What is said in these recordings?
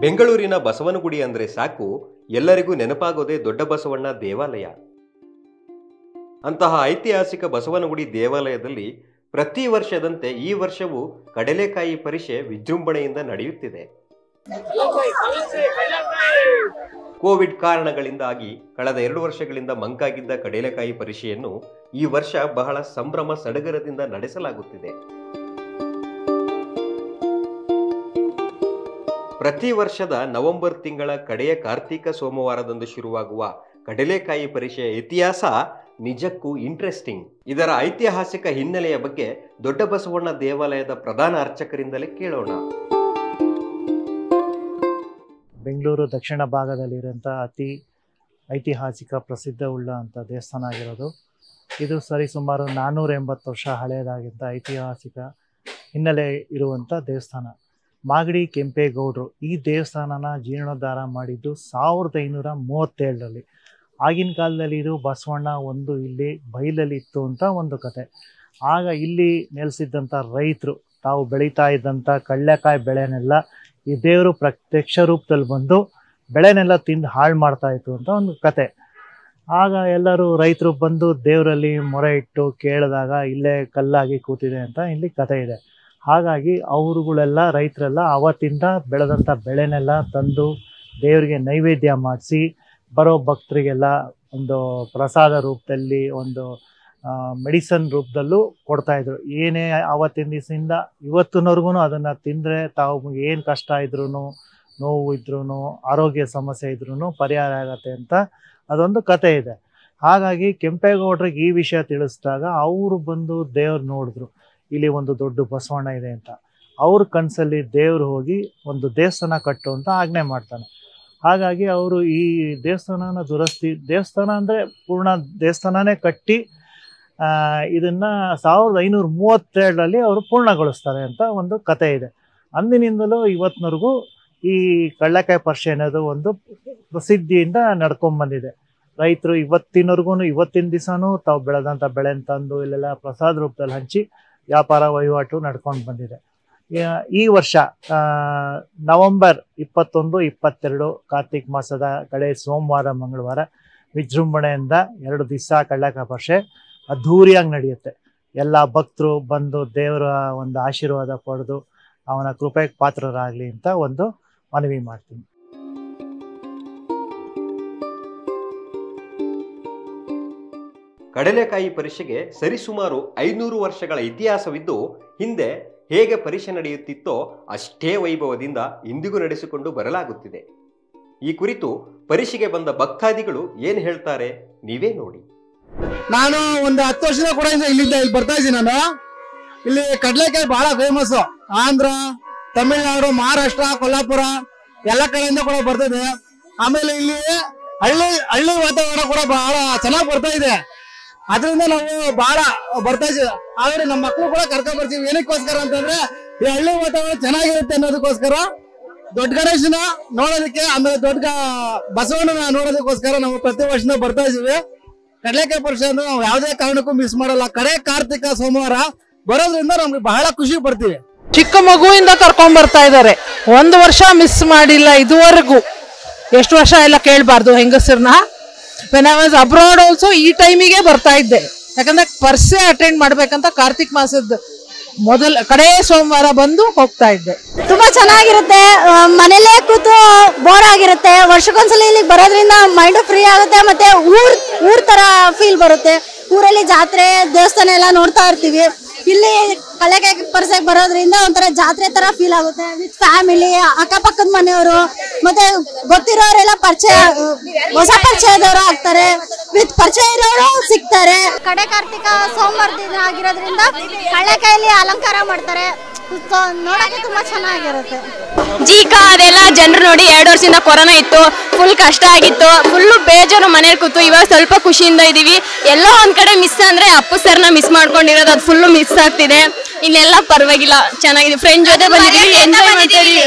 ಬೆಂಗಳೂರಿನ ಬಸವನಗುಡಿ ಅಂದ್ರೆ ಸಾಕು ಎಲ್ಲರಿಗೂ ನೆನಪಾಗೋದೇ ದೊಡ್ಡ ಬಸವಣ್ಣ ದೇವಾಲಯ ಅಂತಹ ಐತಿಹಾಸಿಕ ಬಸವನಗುಡಿ ದೇವಾಲಯದಲ್ಲಿ ಪ್ರತಿ ವರ್ಷದಂತೆ ಈ ವರ್ಷವೂ ಕಡಲೆಕಾಯಿ ಪರಿಷೆ ವಿಜೃಂಭಣೆಯಿಂದ ನಡೆಯುತ್ತಿದೆ ಕೋವಿಡ್ ಕಾರಣಗಳಿಂದಾಗಿ ಕಳೆದ ಎರಡು ವರ್ಷಗಳಿಂದ ಮಂಕಾಗಿದ್ದ ಕಡಲೆಕಾಯಿ ಪರಿಷೆಯನ್ನು ಈ ವರ್ಷ ಬಹಳ ಸಂಭ್ರಮ ಸಡಗರದಿಂದ ನಡೆಸಲಾಗುತ್ತಿದೆ ಪ್ರತಿ ವರ್ಷದ ನವೆಂಬರ್ ತಿಂಗಳ ಕಡೆಯ ಕಾರ್ತಿಕ ಸೋಮವಾರದಂದು ಶುರುವಾಗುವ ಕಡಲೆಕಾಯಿ ಪರಿಷೆಯ ಇತಿಹಾಸ ನಿಜಕ್ಕೂ ಇಂಟ್ರೆಸ್ಟಿಂಗ್ ಇದರ ಐತಿಹಾಸಿಕ ಹಿನ್ನೆಲೆಯ ಬಗ್ಗೆ ದೊಡ್ಡ ಬಸವಣ್ಣ ದೇವಾಲಯದ ಪ್ರಧಾನ ಅರ್ಚಕರಿಂದಲೇ ಕೇಳೋಣ ಬೆಂಗಳೂರು ದಕ್ಷಿಣ ಭಾಗದಲ್ಲಿರುವಂಥ ಅತಿ ಐತಿಹಾಸಿಕ ಪ್ರಸಿದ್ಧ ಉಳ್ಳಂಥ ದೇವಸ್ಥಾನ ಆಗಿರೋದು ಇದು ಸರಿಸುಮಾರು ನಾನ್ನೂರ ಎಂಬತ್ತು ವರ್ಷ ಹಳೆಯದಾಗಿದ್ದ ಐತಿಹಾಸಿಕ ಹಿನ್ನೆಲೆ ಇರುವಂಥ ದೇವಸ್ಥಾನ ಮಾಗಡಿ ಕೆಂಪೇಗೌಡರು ಈ ದೇವಸ್ಥಾನನ ಜೀರ್ಣೋದ್ಧಾರ ಮಾಡಿದ್ದು ಸಾವಿರದ ಐನೂರ ಮೂವತ್ತೇಳರಲ್ಲಿ ಆಗಿನ ಕಾಲದಲ್ಲಿ ಇದು ಬಸವಣ್ಣ ಒಂದು ಇಲ್ಲಿ ಬೈಲಲ್ಲಿ ಇತ್ತು ಅಂತ ಒಂದು ಕತೆ ಆಗ ಇಲ್ಲಿ ನೆಲೆಸಿದ್ದಂಥ ರೈತರು ತಾವು ಬೆಳೀತಾ ಇದ್ದಂಥ ಕಳ್ಳೆಕಾಯಿ ಬೆಳೆನೆಲ್ಲ ಈ ದೇವರು ಪ್ರತ್ಯಕ್ಷ ರೂಪದಲ್ಲಿ ಬಂದು ಬೆಳೆನೆಲ್ಲ ತಿಂದು ಹಾಳು ಮಾಡ್ತಾ ಇತ್ತು ಅಂತ ಒಂದು ಕತೆ ಆಗ ಎಲ್ಲರೂ ರೈತರು ಬಂದು ದೇವರಲ್ಲಿ ಮೊರೆ ಇಟ್ಟು ಕೇಳಿದಾಗ ಇಲ್ಲೇ ಕಲ್ಲಾಗಿ ಕೂತಿದೆ ಅಂತ ಇಲ್ಲಿ ಕತೆ ಇದೆ ಹಾಗಾಗಿ ಅವರುಗಳೆಲ್ಲ ರೈತರೆಲ್ಲ ಅವತ್ತಿಂದ ಬೆಳೆದಂಥ ಬೆಳೆನೆಲ್ಲ ತಂದು ದೇವರಿಗೆ ನೈವೇದ್ಯ ಮಾಡಿಸಿ ಬರೋ ಭಕ್ತರಿಗೆಲ್ಲ ಒಂದು ಪ್ರಸಾದ ರೂಪದಲ್ಲಿ ಒಂದು ಮೆಡಿಸನ್ ರೂಪದಲ್ಲೂ ಕೊಡ್ತಾಯಿದ್ರು ಏನೇ ಆವತ್ತಿನ ದಿವಸದಿಂದ ಇವತ್ತಿನವರೆಗೂ ಅದನ್ನು ತಿಂದರೆ ತಾವು ಏನು ಕಷ್ಟ ಇದ್ರೂ ನೋವು ಇದ್ರೂ ಆರೋಗ್ಯ ಸಮಸ್ಯೆ ಇದ್ರೂ ಪರಿಹಾರ ಆಗತ್ತೆ ಅಂತ ಅದೊಂದು ಕತೆ ಇದೆ ಹಾಗಾಗಿ ಕೆಂಪೇಗೌಡರಿಗೆ ಈ ವಿಷಯ ತಿಳಿಸಿದಾಗ ಅವರು ಬಂದು ದೇವ್ರು ನೋಡಿದ್ರು ಇಲ್ಲಿ ಒಂದು ದೊಡ್ಡ ಬಸವಣ್ಣ ಇದೆ ಅಂತ ಅವ್ರ ಕನಸಲ್ಲಿ ದೇವ್ರು ಹೋಗಿ ಒಂದು ದೇವಸ್ಥಾನ ಕಟ್ಟು ಅಂತ ಆಜ್ಞೆ ಮಾಡ್ತಾನೆ ಹಾಗಾಗಿ ಅವರು ಈ ದೇವಸ್ಥಾನನ ದುರಸ್ತಿ ದೇವಸ್ಥಾನ ಅಂದರೆ ಪೂರ್ಣ ದೇವಸ್ಥಾನನೇ ಕಟ್ಟಿ ಆ, ಇದನ್ನ ಸಾವಿರದ ಐನೂರ ಮೂವತ್ತೇಳರಲ್ಲಿ ಅವರು ಪೂರ್ಣಗೊಳಿಸ್ತಾರೆ ಅಂತ ಒಂದು ಕತೆ ಇದೆ ಅಂದಿನಿಂದಲೂ ಇವತ್ತಿನವರೆಗೂ ಈ ಕಳ್ಳಕಾಯಿ ಪರಿಷೆ ಅನ್ನೋದು ಒಂದು ಪ್ರಸಿದ್ಧಿಯಿಂದ ನಡ್ಕೊಂಡ್ ಬಂದಿದೆ ರೈತರು ಇವತ್ತಿನವರೆಗೂ ಇವತ್ತಿನ ದಿವಸನೂ ತಾವು ಬೆಳೆದಂಥ ಬೆಳೆನ ತಂದು ಇಲ್ಲೆಲ್ಲ ಪ್ರಸಾದ ರೂಪದಲ್ಲಿ ಹಂಚಿ ವ್ಯಾಪಾರ ವಹಿವಾಟು ನಡ್ಕೊಂಡು ಬಂದಿದೆ ಯಾ- ಈ ವರ್ಷ ಆ, ನವೆಂಬರ್ ಇಪ್ಪತ್ತೊಂದು ಇಪ್ಪತ್ತೆರಡು ಕಾರ್ತಿಕ್ ಮಾಸದ ಕಡೆ ಸೋಮವಾರ ಮಂಗಳವಾರ ವಿಜೃಂಭಣೆಯಿಂದ ಎರಡು ದಿವಸ ಕಳ್ಳಕಾಯಿ ಪರಿಷೆ ಅದ್ಧೂರಿಯಾಗಿ ನಡೆಯುತ್ತೆ ಎಲ್ಲ ಭಕ್ತರು ಬಂದು ದೇವರ ಒಂದು ಆಶೀರ್ವಾದ ಪಡೆದು ಅವನ ಕೃಪೆಗೆ ಪಾತ್ರರಾಗಲಿ ಅಂತ ಒಂದು ಮನವಿ ಮಾಡ್ತೀನಿ ಕಡಲೆಕಾಯಿ ಪರಿಷೆಗೆ ಸರಿಸುಮಾರು ಐನೂರು ವರ್ಷಗಳ ಇತಿಹಾಸವಿದ್ದು ಹಿಂದೆ ಹೇಗೆ ಪರಿಷೆ ನಡೆಯುತ್ತಿತ್ತೋ ಅಷ್ಟೇ ವೈಭವದಿಂದ ಇಂದಿಗೂ ನಡೆಸಿಕೊಂಡು ಬರಲಾಗುತ್ತಿದೆ ಈ ಕುರಿತು ಪರಿಷೆಗೆ ಬಂದ ಭಕ್ತಾದಿಗಳು ಏನ್ ಹೇಳ್ತಾರೆ ನೀವೇ ನೋಡಿ ನಾನು ಒಂದು ಹತ್ತು ವರ್ಷದ ಕೂಡ ಇಂದ ಇಲ್ಲಿಂದ ಇಲ್ಲಿ ಬರ್ತಾ ಇದ್ದೀನಿ ನಾನು ಇಲ್ಲಿ ಕಡ್ಲೆಕಾಯಿ ಬಹಳ ಫೇಮಸ್ ಆಂಧ್ರ ತಮಿಳ್ನಾಡು ಮಹಾರಾಷ್ಟ್ರ ಕೊಲ್ಲಾಪುರ ಎಲ್ಲ ಕಡೆಯಿಂದ ಕೂಡ ಬರ್ತದೆ ಆಮೇಲೆ ಇಲ್ಲಿ ಹಳ್ಳಿ ಹಳ್ಳಿ ವಾತಾವರಣ ಕೂಡ ಬಹಳ ಚೆನ್ನಾಗಿ ಬರ್ತಾ ಇದೆ ಅದರಿಂದ ನಾವು ಬಹಳ ಬರ್ತಾ ಇದ್ದೀವಿ ಆದ್ರೆ ನಮ್ಮ ಮಕ್ಕಳು ಕೂಡ ಕರ್ಕೊಂಡ್ ಬರ್ತೀವಿ ಏನಕ್ಕೋಸ್ಕರ ಅಂತಂದ್ರೆ ಈ ಹಳ್ಳಿ ವಾತಾವರಣ ಚೆನ್ನಾಗಿರುತ್ತೆ ಅನ್ನೋದಕ್ಕೋಸ್ಕರ ದೊಡ್ಡ ಗಣೇಶನ ನೋಡೋದಕ್ಕೆ ಆಮೇಲೆ ದೊಡ್ಡ ಗ- ಬಸವಣ್ಣನ ನೋಡೋದಕ್ಕೋಸ್ಕರ ನಾವು ಪ್ರತಿ ವರ್ಷನೂ ಬರ್ತಾ ಇದೀವಿ ಕಡಲೆಕಾಯಿ ಪರಿಷೆ ಅಂದ್ರೆ ನಾವು ಯಾವುದೇ ಕಾರಣಕ್ಕೂ ಮಿಸ್ ಮಾಡಲ್ಲ ಕಡೆ ಕಾರ್ತಿಕ ಸೋಮವಾರ ಬರೋದ್ರಿಂದ ನಮ್ಗೆ ಬಹಳ ಖುಷಿ ಪಡ್ತೀವಿ ಚಿಕ್ಕ ಮಗುವಿಂದ ಕರ್ಕೊಂಡ್ ಬರ್ತಾ ಇದ್ದಾರೆ ಒಂದು ವರ್ಷ ಮಿಸ್ ಮಾಡಿಲ್ಲ ಇದುವರೆಗೂ ಎಷ್ಟು ವರ್ಷ ಎಲ್ಲ ಕೇಳಬಾರ್ದು ಹೆಂಗಸರನ್ನ when I was abroad also ಈ ಟೈಮಿಗೆ ಬರ್ತಾ ಇದ್ದೆ ಯಾಕಂದ್ರೆ ಪರ್ಸೆ ಅಟೆಂಡ್ ಮಾಡ್ಬೇಕಂತ ಕಾರ್ತಿಕ್ ಮಾಸದ ಮೊದಲ ಕಡೇ ಸೋಮವಾರ ಬಂದು ಹೋಗ್ತಾ ಇದ್ದೆ ತುಂಬಾ ಚೆನ್ನಾಗಿರುತ್ತೆ ಆ, ಮನೇಲೇ ಕೂತು ಬೋರ್ ಆಗಿರುತ್ತೆ ವರ್ಷಕ್ಕೊಂದ್ಸಲ ಇಲ್ಲಿಗೆ ಬರೋದ್ರಿಂದ ಮೈಂಡ್ ಫ್ರೀ ಆಗುತ್ತೆ ಮತ್ತೆ ಊರ್ ಊರ್ ತರ ಫೀಲ್ ಬರುತ್ತೆ ಊರಲ್ಲಿ ಜಾತ್ರೆ ದೇವಸ್ಥಾನ ಎಲ್ಲ ನೋಡ್ತಾ ಇರ್ತೀವಿ ಇಲ್ಲಿ ಕಳೆಕಾಯಿ ಪರ್ಸೆಗೆ ಬರೋದ್ರಿಂದ ಒಂಥರ ಜಾತ್ರೆ ತರ ಫೀಲ್ ಆಗುತ್ತೆ ವಿತ್ ಫ್ಯಾಮಿಲಿ ಅಕ್ಕಪಕ್ಕದ ಮನೆಯವರು ಮತ್ತೆ ಗೊತ್ತಿರೋರೆಲ್ಲ ಪರಿಚಯ ಆ, ಹೊಸ ಪರಿಚಯದವರು ಆಗ್ತಾರೆ ವಿತ್ ಪರಿಚಯ ಇರೋರು ಸಿಗ್ತಾರೆ ಕಡೆ ಕಾರ್ತಿಕ ಸೋಮವಾರ ದಿನ ಆಗಿರೋದ್ರಿಂದ ಕಳ್ಳೆಕಾಯಲ್ಲಿ ಅಲಂಕಾರ ಮಾಡ್ತಾರೆ ಸೊ ನೋಡಕ್ಕೆ ತುಂಬಾ ಚೆನ್ನಾಗಿರುತ್ತೆ ಜೀಕ ಅದೆಲ್ಲ ಜನರು ನೋಡಿ ಎರಡು ವರ್ಷದಿಂದ ಕೊರೋನಾ ಇತ್ತು ಫುಲ್ ಕಷ್ಟ ಆಗಿತ್ತು ಫುಲ್ಲು ಬೇಜಾರು ಮನೇಲಿ ಕೂತು ಇವಾಗ ಸ್ವಲ್ಪ ಖುಷಿಯಿಂದ ಇದೀವಿ ಎಲ್ಲೋ ಒಂದ್ ಕಡೆ ಮಿಸ್ ಅಂದ್ರೆ ಅಪ್ಪು ಸರ್ನ ಮಿಸ್ ಮಾಡ್ಕೊಂಡಿರೋದು ಅದು ಫುಲ್ಲು ಮಿಸ್ ಆಗ್ತಿದೆ ಇಲ್ಲೆಲ್ಲ ಪರವಾಗಿಲ್ಲ ಚೆನ್ನಾಗಿದೆ ಫ್ರೆಂಡ್ ಜೊತೆ ಬಂದಿದೀವಿ ಎಂಜಾಯ್ ಮಾಡ್ತಾ ಇದೀವಿ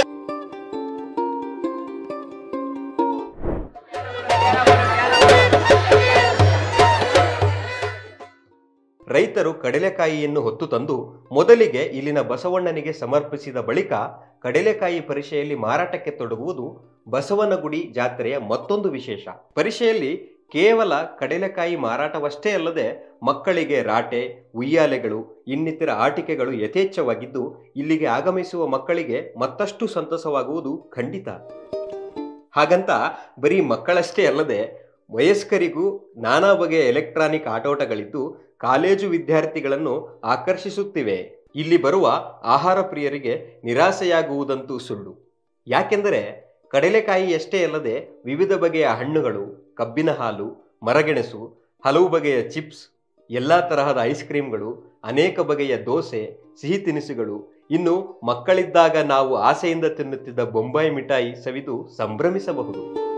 ರೈತ ರೈತರು ಕಡಲೆಕಾಯಿಯನ್ನು ಹೊತ್ತು ತಂದು ಮೊದಲಿಗೆ ಇಲ್ಲಿನ ಬಸವಣ್ಣನಿಗೆ ಸಮರ್ಪಿಸಿದ ಬಳಿಕ ಕಡಲೆಕಾಯಿ ಪರಿಷೆಯಲ್ಲಿ ಮಾರಾಟಕ್ಕೆ ತೊಡಗುವುದು ಬಸವನಗುಡಿ ಜಾತ್ರೆಯ ಮತ್ತೊಂದು ವಿಶೇಷ ಪರಿಷೆಯಲ್ಲಿ ಕೇವಲ ಕಡಲೆಕಾಯಿ ಮಾರಾಟವಷ್ಟೇ ಅಲ್ಲದೆ ಮಕ್ಕಳಿಗೆ ರಾಟೆ ಉಯ್ಯಾಲೆಗಳು ಇನ್ನಿತರ ಆಟಿಕೆಗಳು ಯಥೇಚ್ಛವಾಗಿದ್ದು ಇಲ್ಲಿಗೆ ಆಗಮಿಸುವ ಮಕ್ಕಳಿಗೆ ಮತ್ತಷ್ಟು ಸಂತಸವಾಗುವುದು ಖಂಡಿತ ಹಾಗಂತ ಬರೀ ಮಕ್ಕಳಷ್ಟೇ ಅಲ್ಲದೆ ವಯಸ್ಕರಿಗೂ ನಾನಾ ಬಗೆಯ ಎಲೆಕ್ಟ್ರಾನಿಕ್ ಆಟೋಟಗಳಿದ್ದು ಕಾಲೇಜು ವಿದ್ಯಾರ್ಥಿಗಳನ್ನು ಆಕರ್ಷಿಸುತ್ತಿವೆ ಇಲ್ಲಿ ಬರುವ ಆಹಾರ ಪ್ರಿಯರಿಗೆ ನಿರಾಸೆಯಾಗುವುದಂತೂ ಸುಳ್ಳು ಯಾಕೆಂದರೆ ಕಡಲೆಕಾಯಿಯಷ್ಟೇ ಅಲ್ಲದೆ ವಿವಿಧ ಬಗೆಯ ಹಣ್ಣುಗಳು ಕಬ್ಬಿನ ಹಾಲು ಮರಗೆಣಸು ಹಲವು ಬಗೆಯ ಚಿಪ್ಸ್ ಎಲ್ಲ ತರಹದ ಐಸ್ ಕ್ರೀಮ್ಗಳು ಅನೇಕ ಬಗೆಯ ದೋಸೆ ಸಿಹಿ ತಿನಿಸುಗಳು ಇನ್ನು ಮಕ್ಕಳಿದ್ದಾಗ ನಾವು ಆಸೆಯಿಂದ ತಿನ್ನುತ್ತಿದ್ದ ಬೊಂಬಾಯಿ ಮಿಠಾಯಿ ಸವಿದು ಸಂಭ್ರಮಿಸಬಹುದು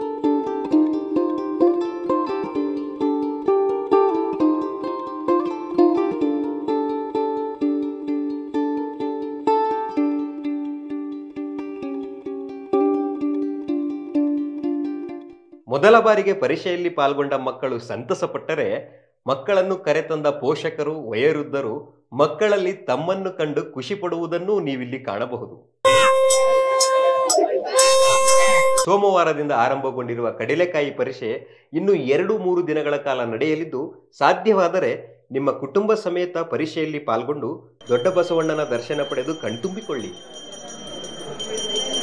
ಮೊದಲ ಬಾರಿಗೆ ಪರೀಕ್ಷೆಯಲ್ಲಿ ಪಾಲ್ಗೊಂಡ ಮಕ್ಕಳು ಸಂತಸಪಟ್ಟರೆ ಮಕ್ಕಳನ್ನು ಕರೆತಂದ ಪೋಷಕರು ವಯೋವೃದ್ಧರು ಮಕ್ಕಳಲ್ಲಿ ತಮ್ಮನ್ನು ಕಂಡು ಖುಷಿ ಪಡುವುದನ್ನೂ ನೀವಿಲ್ಲಿ ಕಾಣಬಹುದು ಸೋಮವಾರದಿಂದ ಆರಂಭಗೊಂಡಿರುವ ಕಡಲೆಕಾಯಿ ಪರೀಕ್ಷೆ ಇನ್ನು ಎರಡು ಮೂರು ದಿನಗಳ ಕಾಲ ನಡೆಯಲಿದ್ದು ಸಾಧ್ಯವಾದರೆ ನಿಮ್ಮ ಕುಟುಂಬ ಸಮೇತ ಪರೀಕ್ಷೆಯಲ್ಲಿ ಪಾಲ್ಗೊಂಡು ದೊಡ್ಡ ಬಸವಣ್ಣನ ದರ್ಶನ ಪಡೆದು ಕಣ್ತುಂಬಿಕೊಳ್ಳಿ